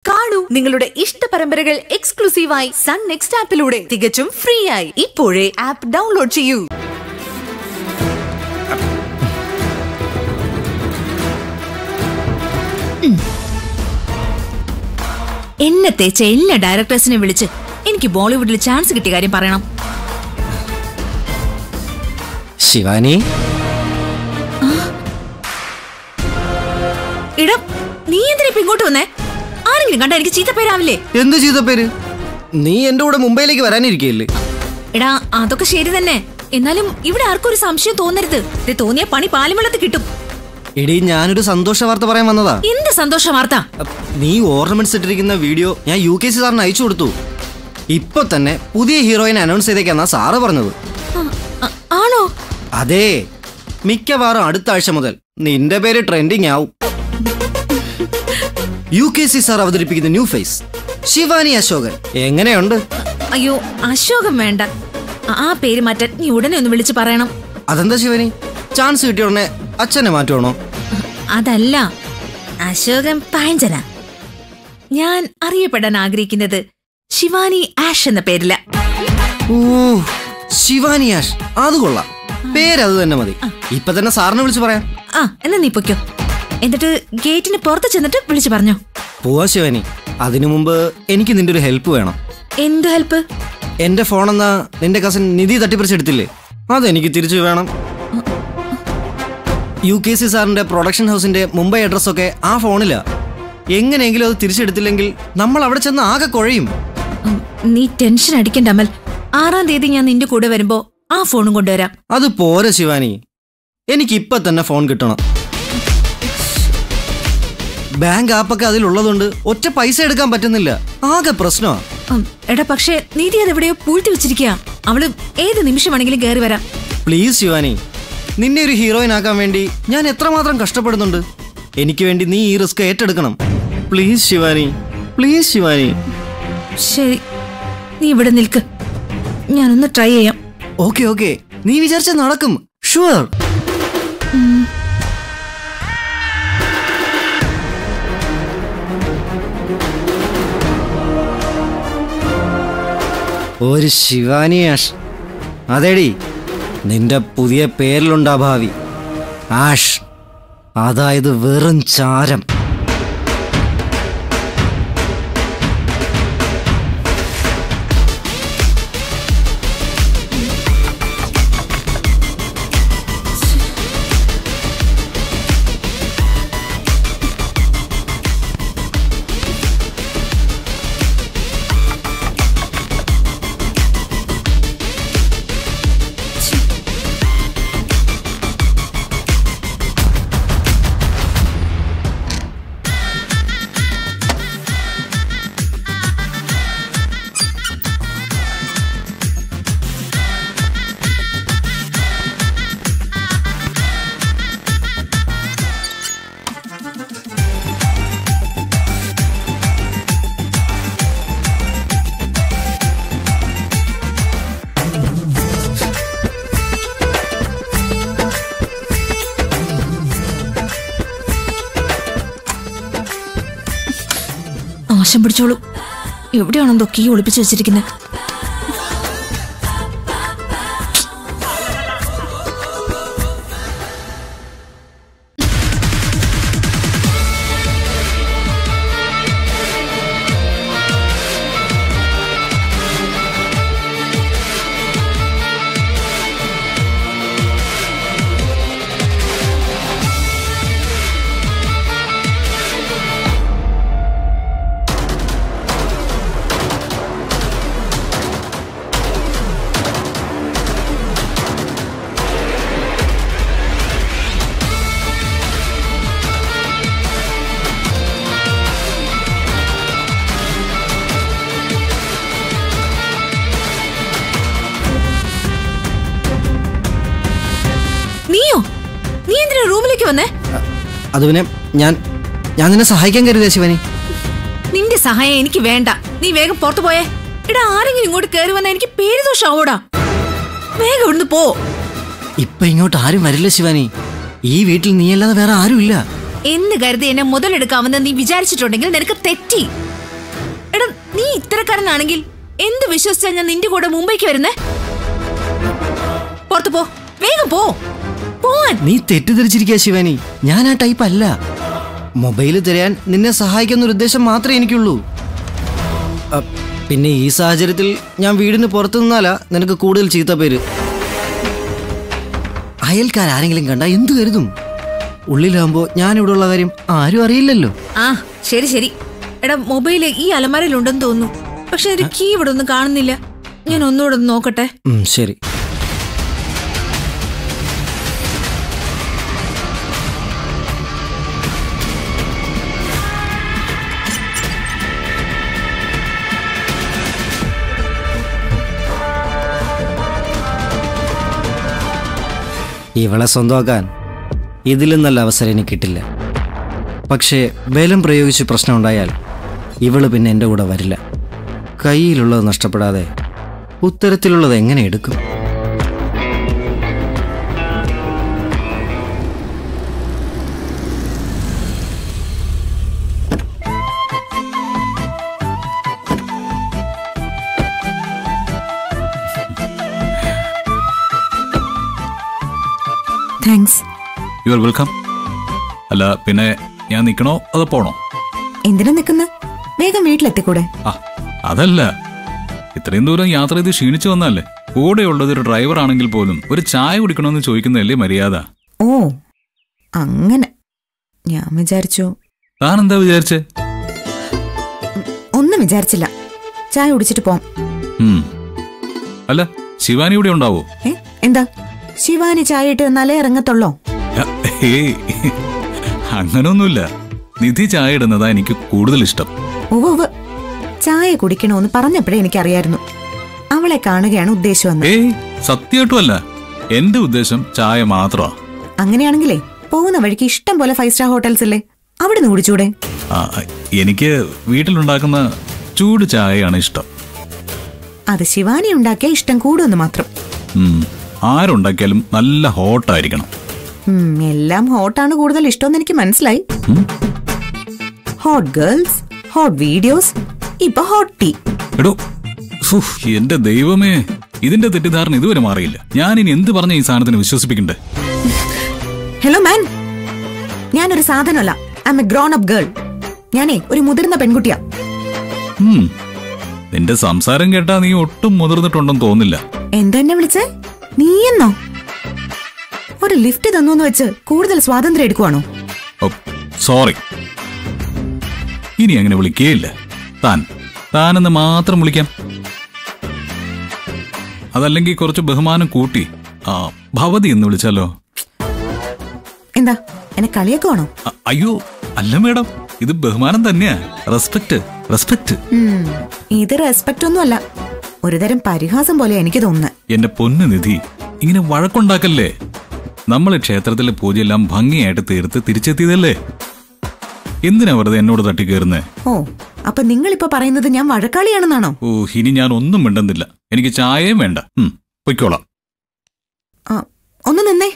കാണൂ നിങ്ങളുടെ ഇഷ്ട പരമ്പരകൾ എക്സ്ക്ലൂസീവായി സൺ നെക്സ്റ്റ് ആപ്പിലൂടെ തികച്ചും ഫ്രീ ആയി ഇപ്പോഴേ ആപ്പ് ഡൗൺലോഡ് ചെയ്യൂ എന്നെ തേച്ച എല്ലാ ഡയറക്ടേഴ്സിനെ വിളിച്ച് എനിക്ക് ബോളിവുഡിൽ ചാൻസ് കിട്ടിയ കാര്യം പറയണം ശിവാനി ഇടം നീ എന്തിനാ ഇപ്പൊ ഇങ്ങോട്ട് വന്നേ ആരെങ്കിലും കണ്ട എനിക്ക് ചീത്തപ്പേരാവില്ലേ എന്ത് ചെയ്ത പേര് നീ എന്റെ കൂടെ മുംബൈയിലേക്ക് വരാനിരിക്കയില്ലേ എടാ അതൊക്കെ ശരി തന്നെ എന്നാലും ഇവിടെ ആർക്കും ഒരു സംശയം തോന്നരുത് ഇത് തോന്നിയ പണി പാലുവെള്ളത്ത് കിട്ടും എടീ ഞാനൊരു സന്തോഷ വാർത്ത പറയാൻ വന്നതാ എന്ത് സന്തോഷ വാർത്ത അപ്പ് നീ ഓർണമെന്റ്സ് ഇട്ടിരിക്കുന്ന വീഡിയോ ഞാൻ യു കെ സി സാറിന് അയച്ചു കൊടുത്തു ഇപ്പൊ തന്നെ പുതിയ ഹീറോയിനെ അനൗൺസ് ചെയ്തേക്കാന്നാ സാറ് പറഞ്ഞത് ആ, ആ, ആണോ അതെ മിക്കവാറും അടുത്ത ആഴ്ച മുതൽ നിന്റെ പേര് ട്രെൻഡിങ് ആവും യു കെ സി സാർ അവതരിപ്പിക്കുന്ന ന്യൂ ഫേസ് ശിവാനി അശോകൻ എങ്ങനെയുണ്ട് അയ്യോ അശോകം വേണ്ട ആ- ആ പേര് മാറ്റാൻ നീ ഉടനെ ഒന്ന് വിളിച്ച് പറയണം അതെന്താ ശിവാനി ചാൻസ് കിട്ടിയ ഉടനെ അച്ഛനെ മാറ്റുവാണോ അതല്ല അശോകൻ പാഞ്ചന ഞാൻ അറിയപ്പെടാൻ ആഗ്രഹിക്കുന്നത് ശിവാനി ആഷ് എന്ന പേരില ഓ ശിവാനി ആഷ് അത് കൊള്ളാം പേരത് തന്നെ മതി ഇപ്പൊ തന്നെ സാറിനെ വിളിച്ചു പറയാം ആ എന്നാ നീ പൊയ്ക്കോ എന്നിട്ട് ഗേറ്റിന് പുറത്ത് ചെന്നിട്ട് വിളിച്ചു പറഞ്ഞോ പോവാ ശിവാനി അതിനു മുമ്പ് എനിക്ക് നിന്റെ ഒരു ഹെൽപ്പ് വേണം എന്ത് ഹെൽപ്പ് എന്റെ ഫോണെന്നാ നിന്റെ കസിൻ നിധി തട്ടിപ്പറിച്ചെടുത്തില്ലേ അതെനിക്ക് തിരിച്ചു വേണം യു കെ സി സാറിന്റെ പ്രൊഡക്ഷൻ ഹൗസിന്റെ മുംബൈ അഡ്രസ് ഒക്കെ ആ ഫോണിലാ എങ്ങനെയെങ്കിലും അത് തിരിച്ചെടുത്തില്ലെങ്കിൽ നമ്മൾ അവിടെ ചെന്ന് ആകെ കുഴയും ഉം, നീ ടെൻഷൻ അടിക്കണ്ട അമൽ ആറാം തീയതി ഞാൻ നിന്റെ കൂടെ വരുമ്പോ ആ ഫോണും കൊണ്ടുവരാം അത് പോരെ ശിവാനി എനിക്ക് ഇപ്പൊ തന്നെ ഫോൺ കിട്ടണം ബാങ്ക് ആപ്പൊക്കെ അതിലുള്ളതുകൊണ്ട് ഒറ്റ പൈസ എടുക്കാൻ പറ്റുന്നില്ല ആകെ പ്രശ്നമാ ഉം, എടാ പക്ഷേ നീതി അതെവിടെയോ പൂഴ്ത്തി വെച്ചിരിക്കുക അവള് ഏത് നിമിഷം വേണമെങ്കിലും കയറി വരാം പ്ലീസ് ശിവാനി നിന്നെ ഒരു ഹീറോയിൻ ആക്കാൻ വേണ്ടി ഞാൻ എത്രമാത്രം കഷ്ടപ്പെടുന്നുണ്ട് എനിക്ക് വേണ്ടി നീ ഈ റിസ്ക് ഏറ്റെടുക്കണം പ്ലീസ് ശിവാനി പ്ലീസ് ശിവാനി ശരി നീ ഇവിടെ നിൽക്ക് ഞാനൊന്ന് ട്രൈ ചെയ്യാം ഓക്കെ ഓക്കെ നീ വിചാരിച്ച നടക്കും ഷുവർ ഒരു ശിവാനി ആഷ് അതേടി നിന്റെ പുതിയ പേരിലുണ്ടാ ഭാവി ആഷ് അതായത് വെറും ചാരം നാശം പിടിച്ചോളൂ എവിടെയാണെന്തോ കീ ഒളിപ്പിച്ചു വെച്ചിരിക്കുന്നത് നീയോ നീ എന്തിനാ റൂമിലേക്ക് വന്നേ അത് പിന്നെ ഞാൻ ഞാൻ നിന്നെ സഹായിക്കാൻ കരുതിയ ശിവാനി നിന്റെ സഹായം എനിക്ക് വേണ്ട നീ വേഗം പുറത്തു പോയേ എടാ ആരെങ്കിലും ഇങ്ങോട്ട് കയറി വന്നാ എനിക്ക് പേര് ദോഷാവൂടാ വേഗം ഇവിടുന്ന് പോ ഇപ്പൊ ഇങ്ങോട്ട് ആരും വരില്ല ശിവാനി ഈ വീട്ടിൽ നീയല്ലാതെ വേറെ ആരുമില്ല എന്ന് കരുതി എന്നെ മുതലെടുക്കാമെന്ന് നീ വിചാരിച്ചിട്ടുണ്ടെങ്കിൽ നിനക്ക് തെറ്റി കള്ളന്മാരനാണെങ്കിൽ എന്ത് വിശ്വസിച്ചാ ഞാൻ നിന്റെ കൂടെ മുംബൈക്ക് വരുന്നേ പുറത്തു പോ വേഗം പോ പോവാൻ നീ തെറ്റിദ്ധരിച്ചിരിക്കുക ശിവാനി ഞാൻ ആ ടൈപ്പ് അല്ല മൊബൈല് തിരയാൻ നിന്നെ സഹായിക്കുന്ന ഒരു ഉദ്ദേശം മാത്രമേ എനിക്കുള്ളൂ അ, പിന്നെ ഈ സാഹചര്യത്തിൽ ഞാൻ വീടിന് പുറത്തു നിന്നാലാ നിനക്ക് കൂടുതൽ ചീത്ത പേര് അയൽക്കാരെങ്കിലും കണ്ട എന്തു കരുതും ഉള്ളിലാകുമ്പോ ഞാൻ ഇവിടെ ഉള്ള കാര്യം ആരും അറിയില്ലല്ലോ ആ ശരി ശരി എടാ മൊബൈല് ഈ അലമാരയിലുണ്ടെന്ന് തോന്നുന്നു പക്ഷെ ഒരു കീ ഇവിടെ ഒന്നും കാണുന്നില്ല ഞാൻ ഒന്നുകൂടെ ഒന്ന് നോക്കട്ടെ ഉം, ശരി ഇവളെ സ്വന്തമാക്കാൻ ഇതിലും നല്ല അവസരം എനിക്ക് കിട്ടില്ല പക്ഷേ ബലം പ്രയോഗിച്ച് പ്രശ്നമുണ്ടായാൽ ഇവള് പിന്നെ എൻ്റെ കൂടെ വരില്ല കയ്യിലുള്ളത് നഷ്ടപ്പെടാതെ ഉത്തരത്തിലുള്ളത് എങ്ങനെ എടുക്കും താങ്ക്സ് യു ആർ വെൽക്കം അല്ല പിന്നെ ഞാൻ നിൽക്കണോ അതോ പോണോ എന്തിനാ നിക്കുന്ന വേഗം വീട്ടിലെത്തിക്കൂടെ ആ അതല്ല ഇത്രയും ദൂരം യാത്ര ചെയ്ത് ക്ഷീണിച്ചു വന്നല്ലേ കൂടെയുള്ളത് ഒരു ഡ്രൈവർ ആണെങ്കിൽ പോലും ഒരു ചായ കുടിക്കണമെന്ന് ചോദിക്കുന്നതല്ലേ മര്യാദ ഓ അങ്ങനെ ഞാൻ വിചാരിച്ചു താൻ എന്താ വിചാരിച്ചേ ഒന്നും വിചാരിച്ചില്ല ചായ കുടിച്ചിട്ട് പോം ഉം. അല്ല ശിവാനി ഇവിടെ ഉണ്ടാവോ ഏ എന്താ ശിവാനി ചായ ഇട്ട് തന്നാലേ ഇറങ്ങത്തുള്ളോ യ, ഏയ് അങ്ങനൊന്നുമില്ല നിധി ചായ ഇടുന്നതാ എനിക്ക് കൂടുതൽ ഇഷ്ടം ഉവ്വ് ഉവ്വ് ചായ കുടിക്കണോന്ന് പറഞ്ഞപ്പോഴേ എനിക്കറിയായിരുന്നു അവളെ കാണുകയാണ് ഉദ്ദേശമെന്ന് ഏയ് സത്യമായിട്ടും അല്ല എന്റെ ഉദ്ദേശം ചായ മാത്രമാ അങ്ങനെയാണെങ്കിലേ പോകുന്ന വഴിക്ക് ഇഷ്ടം പോലെ ഫൈവ് സ്റ്റാർ ഹോട്ടൽസ് ഇല്ലേ അവിടെ നിന്ന് കുടിച്ചൂടെ ആ, എനിക്ക് വീട്ടിലുണ്ടാക്കുന്ന ചൂട് ചായയാണ് ഇഷ്ടം അത് ശിവാനി ഉണ്ടാക്കിയ ഇഷ്ടം കൂടുമെന്ന് മാത്രം ഉം. ആരുണ്ടാക്കിയാലും നല്ല ഹോട്ടായിരിക്കണം ഉം, എല്ലാം ഹോട്ടാണ് കൂടുതൽ ഇഷ്ടമെന്ന് എനിക്ക് മനസ്സിലായി ഉം. ഹോട്ട് ഗേൾസ് ഹോട്ട് വീഡിയോസ് ഇപ്പൊ ഹോട്ട് ടീ എടോ ഫുഫ്, എന്റെ ദൈവമേ ഇതിന്റെ തെറ്റിദ്ധാരണ ഇതുവരെ മാറിയില്ല ഞാൻ ഇനി എന്ത് പറഞ്ഞ ഈ സാധനത്തിന് വിശ്വസിപ്പിക്കണ്ടേ ഹലോ മാൻ ഞാനൊരു സാധനമല്ല I a grown up girl ഞാനേ ഒരു മുതിർന്ന പെൺകുട്ടിയാ ഉം. നിന്റെ സംസാരം കേട്ടാ നീ ഒട്ടും മുതിർന്നിട്ടുണ്ടെന്ന് തോന്നില്ല എന്തെന്നെ വിളിച്ചേ നീയെന്നോ ഒരു ലിഫ്റ്റ് തന്നു എന്ന് വെച്ച് കൂടുതൽ സ്വാതന്ത്ര്യം എടുക്കുവാണോ ഓ, സോറി ഇനി അങ്ങനെ വിളിക്കേയില്ല താൻ താനെന്ന് മാത്രം വിളിക്കാം അതല്ലെങ്കിൽ കുറച്ച് ബഹുമാനം കൂട്ടി ആ ഭവതി എന്ന് വിളിച്ചാലോ എന്താ എന്നെ കളിയാക്കുവാണോ അ- അയ്യോ അല്ല മേഡം ഇത് ബഹുമാനം തന്നെയാ റെസ്പെക്ട് റെസ്പെക്ട് ഉം, ഇത് റെസ്പെക്റ്റ് ഒന്നുമല്ല ഒരുതരം പരിഹാസം പോലെ എനിക്ക് തോന്നുന്നത് എന്റെ പൊന്നു നിധി ഇങ്ങനെ വഴക്കുണ്ടാക്കല്ലേ നമ്മൾ ക്ഷേത്രത്തിലെ പൂജയെല്ലാം ഭംഗിയായിട്ട് തീർത്ത് തിരിച്ചെത്തിയതല്ലേ എന്തിനാ വെറുതെ എന്നോട് തട്ടിക്കേറുന്നേ ഓ അപ്പൊ നിങ്ങളിപ്പോ പറയുന്നത് ഞാൻ വഴക്കാളിയാണെന്നാണോ ഓ ഇനി ഞാൻ ഒന്നും മിണ്ടുന്നില്ല എനിക്ക് ചായയും വേണ്ട ഉം, പൊയ്ക്കോളാം ആ ഒന്ന് നിന്നേ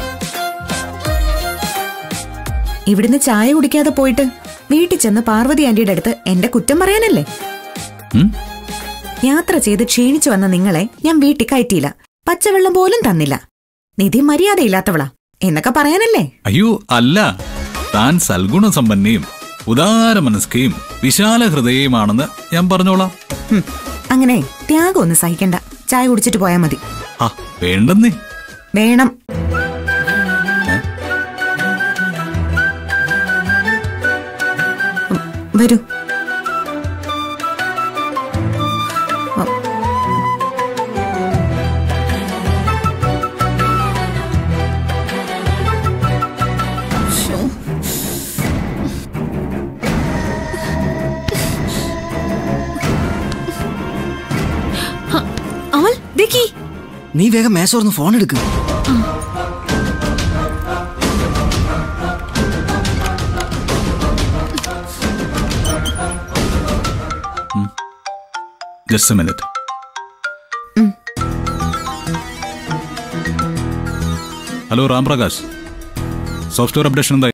ഇവിടുന്ന് ചായ കുടിക്കാതെ പോയിട്ട് വീട്ടിൽ ചെന്ന് പാർവതി ആന്റിയുടെ അടുത്ത് എന്റെ കുറ്റം പറയാനല്ലേ ഉം? യാത്ര ചെയ്ത് ക്ഷീണിച്ചു വന്ന നിങ്ങളെ ഞാൻ വീട്ടിൽ കയറ്റിയില്ല പച്ചവെള്ളം പോലും തന്നില്ല നിധി മര്യാദയില്ലാത്തവളാ എന്നൊക്കെ പറയാനല്ലേ അയ്യോ അല്ല താൻ സൽഗുണ സമ്പന്നയും ഉദാര മനസ്കയും വിശാല ഹൃദയയുമാണെന്ന് ഞാൻ പറഞ്ഞോളാം ഹും, അങ്ങനെ ത്യാഗം ഒന്ന് സഹിക്കണ്ട ചായ കുടിച്ചിട്ട് പോയാ മതി ആ വേണ്ടെന്നേ വേണം ഉം, വരൂ അമൽ ദേക്കി നീ വേഗം മേശോർന്ന് ഫോൺ എടുക്ക് just minute hello Ramprakash software updation എന്തായി